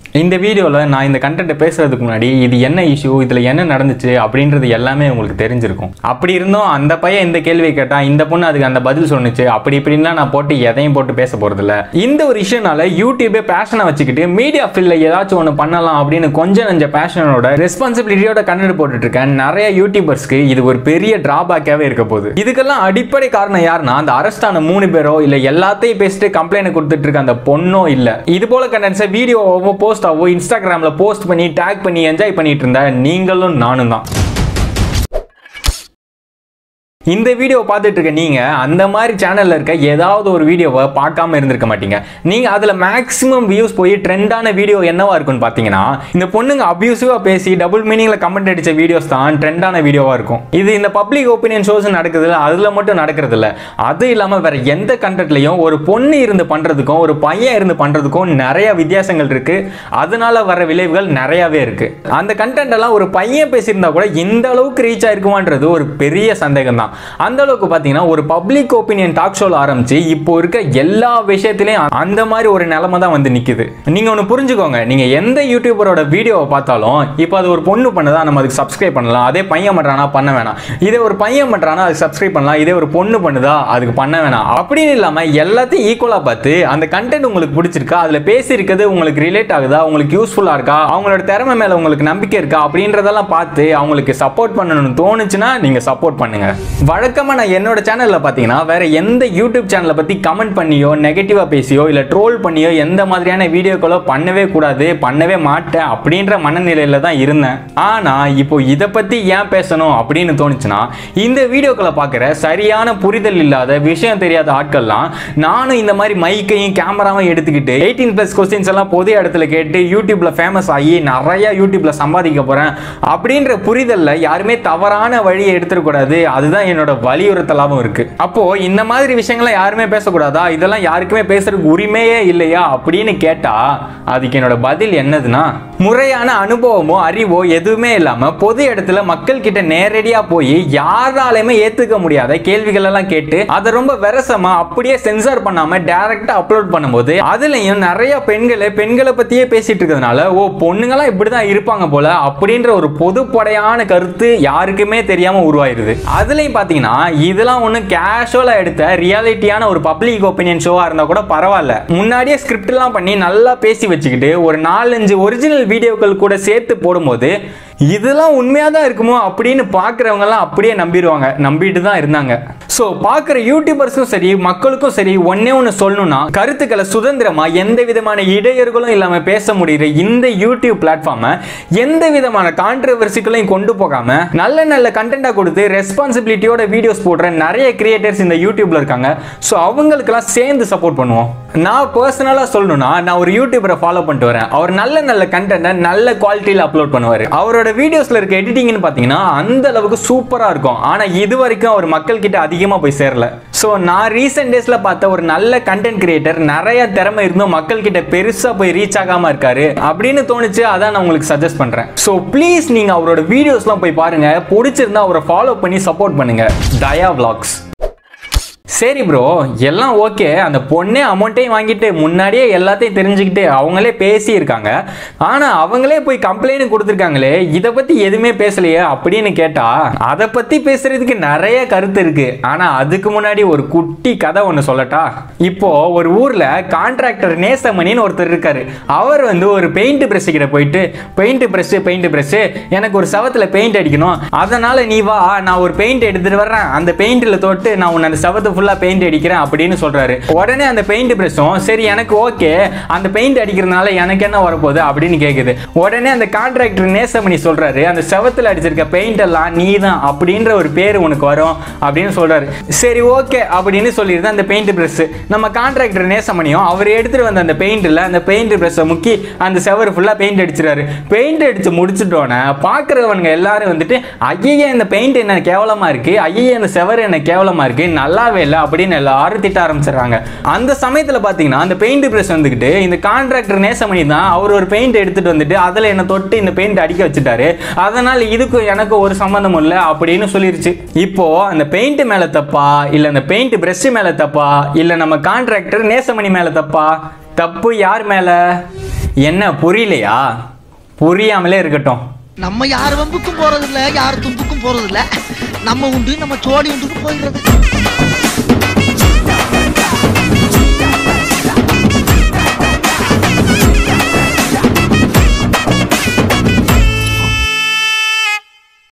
இந்த வீடியோவில் நான் இந்த கண்டென்ட்டை பேசுறதுக்கு முன்னாடி இது என்ன இஷ்யூ இதில் என்ன நடந்துச்சு அப்படின்றது எல்லாமே உங்களுக்கு தெரிஞ்சிருக்கும் அப்படி இருந்தும் அந்த பையன் இந்த கேள்வியை கேட்டான் இந்த பொண்ணு அதுக்கு அந்த பதில் சொன்னுச்சு அப்படி இப்படின்லாம் நான் போட்டு எதையும் போட்டு பேச போகிறதில்ல இந்த ஒரு இஷ்யூனால யூடியூபே பேஷனை வச்சுக்கிட்டு மீடியா ஃபீல்டில் ஏதாச்சும் ஒன்று பண்ணலாம் அப்படின்னு கொஞ்சம் நஞ்ச பேஷனோட ரெஸ்பான்சிபிலிட்டியோட கண்டென்ட் போட்டுட்டு இருக்கேன் நிறைய யூடியூபர்ஸ்க்கு இது ஒரு பெரிய டிராபேக்காகவே இருக்க போகுது இதுக்கெல்லாம் அடிப்படை காரணம் யாருன்னா அந்த அரெஸ்டான மூணு பேரோ இல்லை எல்லாத்தையும் பேசிட்டு கம்ப்ளைண்ட் கொடுத்துட்டு இருக்க அந்த பொண்ணோ இல்லை இது போல கண்டென்ட்ஸை வீடியோவோ போஸ்டாவோ இன்ஸ்டாகிராமில் போஸ்ட் பண்ணி டேக் பண்ணி என்ஜாய் பண்ணிட்டு இருந்த நீங்களும் நானும் தான் இந்த வீடியோ பார்த்துட்டு இருக்க நீங்க அந்த மாதிரி சேனல்ல இருக்க ஏதாவது ஒரு வீடியோவை பார்க்காம இருந்திருக்க மாட்டீங்க நீங்க அதுல மேக்ஸிமம் வியூஸ் போய் ட்ரெண்டான வீடியோ என்னவா இருக்கும்னு பார்த்தீங்கன்னா இந்த பொண்ணுங்க அபியூசிவா பேசி டபுள் மீனிங்ல கமெண்ட் அடிச்ச வீடியோஸ் தான் ட்ரெண்டான வீடியோவா இருக்கும் இது இந்த பப்ளிக் ஒப்பீனியன் ஷோஸ் நடக்குது அதுல மட்டும் நடக்கிறது இல்ல அது இல்லாம வேற எந்த கண்டென்ட்லயும் ஒரு பொண்ணு இருந்து பண்றதுக்கும் ஒரு பையன் இருந்து பண்றதுக்கும் நிறைய வித்தியாசங்கள் இருக்கு அதனால வர விளைவுகள் நிறையவே இருக்கு அந்த கண்டென்ட் எல்லாம் ஒரு பையன் பேசியிருந்தா கூட இந்த அளவுக்கு ரீச் ஆயிருக்குமான்றது ஒரு பெரிய சந்தேகம் தான் அந்த அளவுக்கு பார்த்தீங்கன்னா ஒரு பப்ளிக் ஒப்பீனியன் டாக் ஷோல ஆரம்பிச்சு இப்போ இருக்க எல்லா விஷயத்திலையும் அந்த மாதிரி ஒரு நிலைமை தான் வந்து நிக்குது நீங்க ஒன்று புரிஞ்சுக்கோங்க நீங்க எந்த யூடியூபரோட வீடியோவை பார்த்தாலும் இப்போ அது ஒரு பொண்ணு பண்ணுதா நம்ம அதுக்கு சப்ஸ்கிரைப் பண்ணலாம் அதே பையன் பண்றானா பண்ண வேணாம் இதே ஒரு பையன் பண்றானா அதுக்கு சப்ஸ்கிரைப் பண்ணலாம் இதே ஒரு பொண்ணு பண்ணுதா அதுக்கு பண்ண வேணாம் அப்படின்னு இல்லாம எல்லாத்தையும் ஈக்குவலா பார்த்து அந்த கண்டென்ட் உங்களுக்கு பிடிச்சிருக்கா அதுல பேசியிருக்கிறது உங்களுக்கு ரிலேட் ஆகுதா உங்களுக்கு யூஸ்ஃபுல்லா இருக்கா அவங்களோட திறமை மேல உங்களுக்கு நம்பிக்கை இருக்கா அப்படின்றதெல்லாம் பார்த்து அவங்களுக்கு சப்போர்ட் பண்ணணும்னு தோணுச்சுன்னா நீங்க சப்போர்ட் பண்ணுங்க வழக்கமா நான் என்னோட சேனல்ல பாத்தீங்கன்னா வேற எந்த யூடியூப் சேனலை பத்தி கமெண்ட் பண்ணியோ நெகட்டிவா பேசியோ இல்ல ட்ரோல் பண்ணியோ எந்த மாதிரியான வீடியோக்களோ பண்ணவே கூடாது பண்ணவே மாட்டேன் அப்படின்ற மனநிலையில தான் இருந்தேன் ஆனா இப்போ இதை பத்தி ஏன் பேசணும் அப்படின்னு தோணுச்சுன்னா இந்த வீடியோக்களை பார்க்குற சரியான புரிதல் இல்லாத விஷயம் தெரியாத ஆட்கள்லாம் நானும் இந்த மாதிரி மைக்கையும் கேமராவும் எடுத்துக்கிட்டு எயிட்டீன் பிளஸ் கொஸ்டின்ஸ் எல்லாம் பொது இடத்துல கேட்டு யூடியூப்ல ஃபேமஸ் ஆகி நிறைய யூடியூப்ல சம்பாதிக்க போறேன் அப்படின்ற புரிதல்ல யாருமே தவறான வழியை எடுத்துடக்கூடாது அதுதான் என்னோட வலியுறுத்தலாகவும் இருக்கு அப்போ இந்த மாதிரி விஷயங்களை யாருமே பேசக்கூடாதா இதெல்லாம் யாருக்குமே பேசுறதுக்கு உரிமையே இல்லையா அப்படின்னு கேட்டா அதுக்கு என்னோட பதில் என்னதுன்னா முறையான அனுபவமோ அறிவோ எதுவுமே இல்லாம பொது இடத்துல மக்கள் கிட்ட நேரடியா போய் யாராலையுமே ஏத்துக்க முடியாத கேள்விகள் எல்லாம் கேட்டு அதை ரொம்ப விரசமா அப்படியே சென்சார் பண்ணாம டைரக்டா அப்லோட் பண்ணும்போது அதுலயும் நிறைய பெண்களை பெண்களை பத்தியே பேசிட்டு இருக்கிறதுனால ஓ பொண்ணுங்களாம் இப்படிதான் இருப்பாங்க போல அப்படின்ற ஒரு பொதுப்படையான கருத்து யாருக்குமே தெரியாம உருவாயிருது அதுலயும் பாத்தீங்கன்னா இதெல்லாம் ஒண்ணு கேஷுவலா எடுத்த ரியாலிட்டியான ஒரு பப்ளிக் ஒப்பீனியன் ஷோவா இருந்தா கூட பரவாயில்ல முன்னாடியே ஸ்கிரிப்ட் எல்லாம் பண்ணி நல்லா பேசி வச்சுக்கிட்டு ஒரு நாலஞ்சு ஒரிஜினல் வீடியோக்கள் கூட சேர்த்து போடும்போது இதெல்லாம் உண்மையாக தான் இருக்குமோ அப்படின்னு பார்க்குறவங்கலாம் அப்படியே நம்பிடுவாங்க நம்பிட்டு தான் இருந்தாங்க ஸோ பார்க்குற யூடியூபர்ஸும் சரி மக்களுக்கும் சரி ஒன்னே ஒன்று சொல்லணும்னா கருத்துக்களை சுதந்திரமாக எந்த விதமான இடையூறுகளும் இல்லாமல் பேச முடிகிற இந்த யூடியூப் பிளாட்ஃபார்மை எந்த விதமான கான்ட்ரவர்சிகளையும் கொண்டு போகாமல் நல்ல நல்ல கண்டென்ட்டாக கொடுத்து ரெஸ்பான்சிபிலிட்டியோட வீடியோஸ் போடுற நிறைய கிரியேட்டர்ஸ் இந்த யூடியூப்ல இருக்காங்க ஸோ அவங்களுக்கெல்லாம் சேர்ந்து சப்போர்ட் பண்ணுவோம் நான் பர்சனலாக சொல்லணும்னா நான் ஒரு யூடியூபரை ஃபாலோ பண்ணிட்டு வரேன் அவர் நல்ல நல்ல கண்டென்ட்டை நல்ல குவாலிட்டியில் அப்லோட் பண்ணுவார் அவரோட வீடியோஸில் இருக்க எடிட்டிங்னு பார்த்தீங்கன்னா அந்த அளவுக்கு சூப்பராக இருக்கும் ஆனால் இது வரைக்கும் அவர் மக்கள் கிட்ட அதிகமாக போய் சேரல ஸோ நான் ரீசெண்ட் டேஸில் பார்த்த ஒரு நல்ல கண்டென்ட் கிரியேட்டர் நிறைய திறமை இருந்தும் மக்கள் கிட்ட பெருசாக போய் ரீச் ஆகாமல் இருக்காரு அப்படின்னு தோணுச்சு அதான் நான் உங்களுக்கு சஜஸ்ட் பண்ணுறேன் ஸோ ப்ளீஸ் நீங்கள் அவரோட வீடியோஸ்லாம் போய் பாருங்க பிடிச்சிருந்தா அவரை ஃபாலோ பண்ணி சப்போர்ட் பண்ணுங்க தயா vlogs சரி ப்ரோ எல்லாம் ஓகே அந்த பொண்ணே அமௌண்ட்டையும் வாங்கிட்டு முன்னாடியே எல்லாத்தையும் தெரிஞ்சுக்கிட்டு அவங்களே பேசியிருக்காங்க ஆனால் அவங்களே போய் கம்ப்ளைண்ட் கொடுத்துருக்காங்களே இதை பற்றி எதுவுமே பேசலையே அப்படின்னு கேட்டால் அதை பற்றி பேசுறதுக்கு நிறைய கருத்து இருக்கு ஆனால் அதுக்கு முன்னாடி ஒரு குட்டி கதை ஒன்று சொல்லட்டா இப்போ ஒரு ஊரில் கான்ட்ராக்டர் நேசமணின்னு ஒருத்தர் இருக்காரு அவர் வந்து ஒரு பெயிண்ட் பிரஷ் கிட்ட போயிட்டு பெயிண்ட் பிரஷ் பெயிண்ட் பிரஷ் எனக்கு ஒரு சவத்தில் பெயிண்ட் அடிக்கணும் அதனால நீ வா நான் ஒரு பெயிண்ட் எடுத்துட்டு வர்றேன் அந்த பெயிண்டில் தொட்டு நான் உன்னை அந்த சவத்தை ஃபுல்லாக பெயிண்ட் அடிக்கிறேன் அப்படின்னு சொல்றாரு உடனே அந்த பெயிண்ட் பிரஷும் சரி எனக்கு ஓகே அந்த பெயிண்ட் அடிக்கிறதுனால எனக்கு என்ன வரப்போகுது அப்படின்னு கேட்குது உடனே அந்த கான்ட்ராக்டர் நேசமணி சொல்றாரு அந்த செவத்தில் அடிச்சிருக்க பெயிண்ட் எல்லாம் நீ தான் அப்படின்ற ஒரு பேர் உனக்கு வரும் அப்படின்னு சொல்றாரு சரி ஓகே அப்படின்னு சொல்லிடுது அந்த பெயிண்ட் பிரஷ் நம்ம கான்ட்ராக்டர் நேசமணியும் அவர் எடுத்துட்டு வந்த அந்த பெயிண்ட்ல அந்த பெயிண்ட் பிரஷை முக்கி அந்த செவர் ஃபுல்லாக பெயிண்ட் அடிச்சிடாரு பெயிண்ட் அடிச்சு முடிச்சிட்டோன்னே பார்க்குறவனுங்க எல்லாரும் வந்துட்டு ஐயே இந்த பெயிண்ட் என்ன கேவலமா இருக்கு ஐயே இந்த செவர் என்ன கேவலமா இருக்கு நல்லாவே இல்லை அப்படின்னு எல்லாரும் திட்ட ஆரம்பிச்சிடுறாங்க அந்த சமயத்தில் பார்த்தீங்கன்னா அந்த பெயிண்ட் பிரஷ் வந்துக்கிட்டு இந்த கான்ட்ராக்டர் நேசமணி தான் அவர் ஒரு பெயிண்ட் எடுத்துட்டு வந்துட்டு அதில் என்ன தொட்டு இந்த பெயிண்ட் அடிக்க வச்சுட்டாரு அதனால் இதுக்கும் எனக்கு ஒரு சம்மந்தம் இல்லை அப்படின்னு சொல்லிருச்சு இப்போ அந்த பெயிண்ட் மேலே தப்பா இல்லை அந்த பெயிண்ட் பிரஷ் மேலே தப்பா இல்லை நம்ம கான்ட்ராக்டர் நேசமணி மேலே தப்பா தப்பு யார் மேலே என்ன புரியலையா புரியாமலே இருக்கட்டும் நம்ம யார் வம்புக்கும் போறது இல்ல யார் தும்புக்கும் போறது இல்ல நம்ம உண்டு நம்ம சோழி உண்டுக்கு போயிடுறது